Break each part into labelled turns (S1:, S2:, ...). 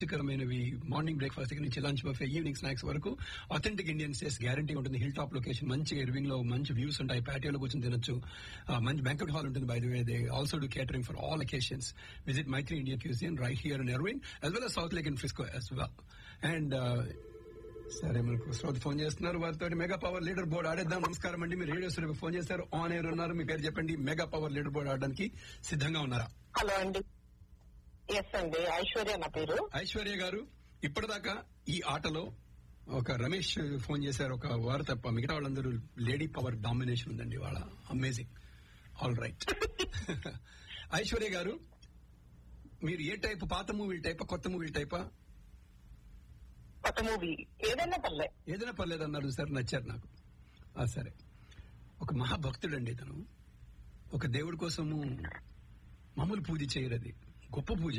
S1: రుచికరమైనవి morning breakfast నుంచి lunch buffet evening snacks వరకు authentic Indian tastes guarantee ఉంటుంది hill top location మంచి Irving లో మంచి వ్యూస్ ఉంటాయి ప్యాటియోలో కూర్చొని తినొచ్చు ఆ, మంచి బ్యాంకెట్ హాల్ ఉంటుంది by the way they also do catering for all occasions visit Maitri Indian cuisine right here in Irving as well as south lake in Frisco as well and సరే మనకు శ్రోత ఫోన్ చేస్తున్నారు వారితో మెగా పవర్ లీడర్ బోర్డ్ ఆడేద్దాం నమస్కారం అండి మీరు radio studio phone చేశారు on air ఉన్నారు మీ పేరు చెప్పండి మెగా పవర్ లీడర్ బోర్డ్ ఆడడానికి సిద్ధంగా ఉన్నారా
S2: హలో అండి ఎస్ అండి ఐశ్వర్య నా పేరు
S1: ఐశ్వర్య గారు ఇప్పటిదాకా ఈ ఆటలో ఒక రమేష్ ఫోన్ చేశారు ఒక వారు తప్ప మిగతా వాళ్ళందరూ లేడీ పవర్ డామినేషన్ ఉందండి వాళ్ళ అమేజింగ్ ఆల్ రైట్ ఐశ్వర్య గారు మీరు ఏ టైప్ పాత మూవీ టైపా కొత్త మూవీ టైపా
S2: కొత్త మూవీ ఏదైనా పర్లే
S1: ఏదైనా పర్లేదు అన్నారు సార్ నచ్చారు నాకు ఆ, సరే ఒక మహాభక్తుడండి ఇతను ఒక దేవుడి కోసము మామూలు పూజ చేయరది గొప్ప పూజ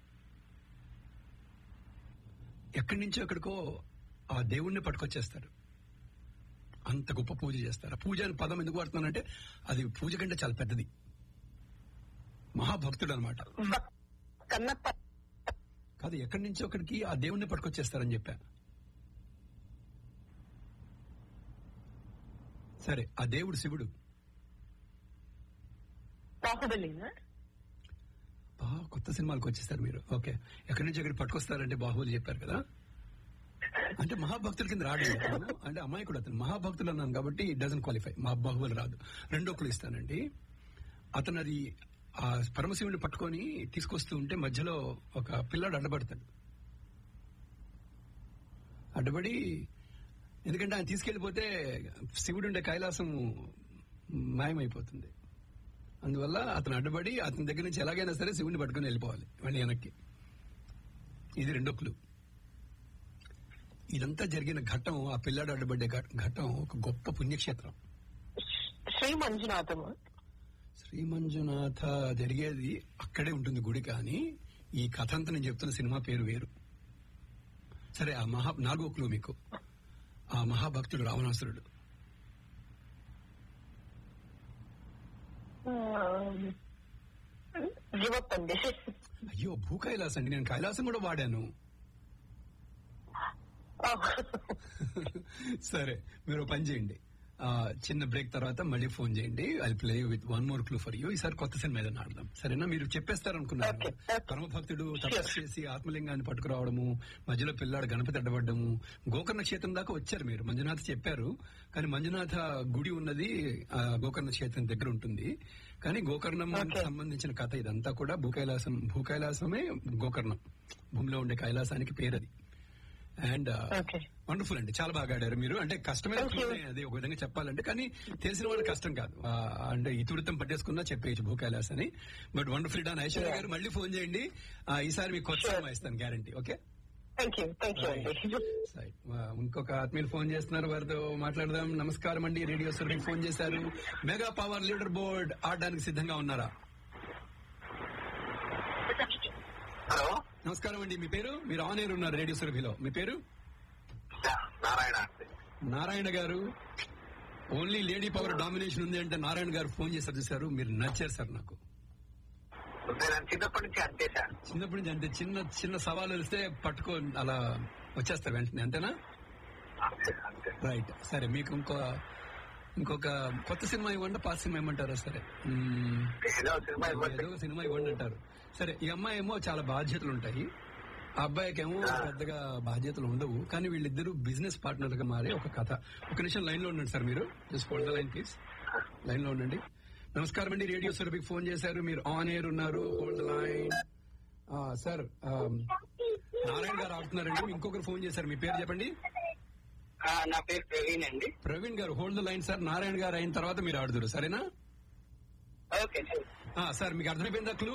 S1: ఎక్కడి నుంచో ఎక్కడికో ఆ దేవుణ్ణి పట్టుకొచ్చేస్తారు అంత గొప్ప పూజ చేస్తారు ఆ పూజ అని పదం ఎందుకు వాడుతున్నానంటే అది పూజ కంటే చాలా పెద్దది మహాభక్తుడు అనమాట
S2: బ- కన్నప్ప
S1: కాదు ఎక్కడి నుంచో అక్కడికి ఆ దేవుణ్ణి పట్టుకొచ్చేస్తారని చెప్పా సరే ఆ దేవుడు శివుడు
S2: బాహుబలినా
S1: ఆ, కొత్త సినిమాలకు వచ్చేస్తారు మీరు ఓకే ఎక్కడి నుంచి ఎక్కడికి పట్టుకొస్తారంటే బాహుబలి చెప్పారు కదా అంటే మహాభక్తుల కింద రాడు అతను. అంటే అమాయకుడు అతను మహాభక్తులు అన్నాను కాబట్టి డజన్ క్వాలిఫై మా బాహుబలి రాదు రెండో ఒకరు ఇస్తానండి అతను అది ఆ పరమశివుడిని పట్టుకొని తీసుకొస్తూ ఉంటే మధ్యలో ఒక పిల్లాడు అడ్డపడతాడు అడ్డపడి ఎందుకంటే ఆయన తీసుకెళ్లిపోతే శివుడు ఉండే కైలాసం మాయమైపోతుంది అందువల్ల అతను అడ్డుపడి అతని దగ్గర నుంచి ఎలాగైనా సరే శివుడిని పట్టుకుని వెళ్ళిపోవాలి మళ్ళీ వెనక్కి ఇది రెండో క్లూ ఇదంతా జరిగిన ఘట్టం ఆ పిల్లాడు అడ్డుపడ్డే ఘ- ఘట్టం ఒక గొప్ప పుణ్యక్షేత్రం
S2: శ్రీ మంజునాథము
S1: శ్రీ మంజునాథ జరిగేది అక్కడే ఉంటుంది గుడి కానీ ఈ కథ అంతా నేను చెప్తున్న సినిమా పేరు వేరు సరే ఆ మహా నాలుగో క్లూ మీకు ఆ మహాభక్తుడు రావణాసురుడు
S2: యువత్ అండి
S1: అయ్యో భూ కైలాసం అండి నేను కైలాసం కూడా వాడాను సరే మీరు ఓ పని చేయండి ఆ, చిన్న బ్రేక్ తర్వాత మళ్ళీ ఫోన్ చేయండి I play with one more clue for you ఈసారి కొత్త సినిమా ఏదైనా ఆడదాం సరేనా మీరు చెప్పేస్తారు అనుకున్నారు
S2: Okay, okay.
S1: పరమ భక్తుడు తపస్సు చేసి ఆత్మలింగాన్ని పట్టుకురావడము మధ్యలో పిల్లాడు గణపతి అడ్డబడ్డము గోకర్ణ క్షేత్రం దాకా వచ్చారు మీరు మంజునాథ్ చెప్పారు కానీ మంజునాథ గుడి ఉన్నది ఆ, గోకర్ణ క్షేత్రం దగ్గర ఉంటుంది కానీ గోకర్ణం
S2: Okay.
S1: సంబంధించిన కథ ఇదంతా కూడా భూకైలాసం భూకైలాసమే గోకర్ణం భూమిలో ఉండే కైలాసానికి పేరది అండ్
S2: ఓకే
S1: వండర్ఫుల్ అండి చాలా బాగా ఆడారు మీరు అంటే కష్టమైన
S2: Thank you.
S1: clue అది ఒక విధంగా చెప్పాలంటే కానీ తెలిసిన వాళ్ళకి కష్టం కాదు ఆ, అంటే ఇతుడితం పట్టేసుకున్నా చెప్పేయచ్చు భూకైలాస్ అని but wonderful done Aishwarya
S2: Yeah.
S1: Garu మళ్ళీ ఫోన్ చేయండి ఆ, ఈసారి మీకు కొత్త
S2: Sure.
S1: సినిమా ఇస్తాను guarantee okay
S2: thank you thank you అండి
S1: Right. ఆ, ఇంకొక ఆత్మీయులు ఫోన్ చేస్తున్నారు వారితో మాట్లాడదాం నమస్కారం అండి రేడియో సర్వీస్ ఫోన్ చేశారు మెగా పవర్ లీడర్ బోర్డ్ ఆడడానికి సిద్ధంగా ఉన్నారా
S3: హలో
S1: నమస్కారం అండి మీ పేరు మీరు ఆన్ ఎయిర్ ఉన్నారు రేడియో సర్వీలో మీ పేరు
S3: నారాయణ
S1: నారాయణ గారు ఓన్లీ లేడీ పవర్ డామినేషన్ ఉంది అంటే నారాయణ గారు ఫోన్ చేశారు చూసారు మీరు నచ్చారు సార్ నాకు
S3: నేను చిన్నప్పటి నుంచి అంతే సార్
S1: చిన్నప్పటి నుంచి అంతే చిన్న చిన్న సవాలు వస్తే పట్టుకో అలా వచ్చేస్తారు వెంటనే అంతేనా
S3: అంతే అంతే
S1: రైట్ సరే మీకు ఇంకో ఇంకొక కొత్త సినిమా ఇవ్వండి పాత సినిమా ఇవ్వమంటారా సరే మ్మ్.
S3: ఏదో సినిమా ఇవ్వండి
S1: ఏదో సినిమా ఇవ్వండి అంటారు సరే ఈ అమ్మాయి ఏమో చాలా బాధ్యతలు ఉంటాయి ఆ అబ్బాయికి ఏమో పెద్దగా బాధ్యతలు ఉండవు కానీ వీళ్ళిద్దరూ బిజినెస్ పార్ట్నర్ గా మారే ఒక కథ ఒక నిమిషం లైన్ లో ఉండండి సార్ మీరు just hold the line please line లో ఉండండి నమస్కారం అండి రేడియో సురభికి ఫోన్ చేశారు మీరు ఆన్ ఎయిర్ ఉన్నారు hold the line sir Narayana garu ఆడుతున్నారండి ఇంకొకరు ఫోన్ చేశారు మీ పేరు చెప్పండి
S3: ఆ, నా పేరు ప్రవీణ్ అండి
S1: Praveen garu hold the line sir Narayana garu అయిన తర్వాత మీరు ఆడుదురు సరేనా
S3: ఓకే
S1: ఆ, సార్ మీకు అర్థమైపోయిందా క్లూ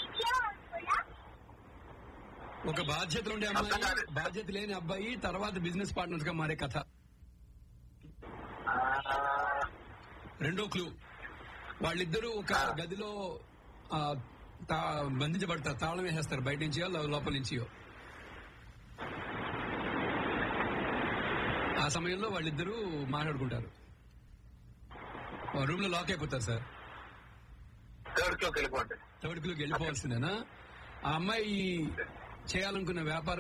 S1: ఒక బాధ్యత ఉండే అమ్మాయి బాధ్యత లేని అబ్బాయి తర్వాత బిజినెస్ పార్ట్నర్స్ గా మారే కథ
S3: ఆ,
S1: రెండో క్లూ వాళ్ళిద్దరూ ఒక గదిలో ఆ, తా- బంధించబడతారు తాళం వేసేస్తారు బయట నుంచియో లో- లోపల నుంచియో ఆ సమయంలో వాళ్ళిద్దరూ మాట్లాడుకుంటారు రూమ్ లో లాక్ అయిపోతారు సార్
S3: థర్డ్ క్లోకి వెళ్ళిపోండి
S1: థర్డ్ క్లూకి వెళ్ళిపోవాల్సిందేనా ఆ అమ్మాయి చేయాలనుకున్న వ్యాపారం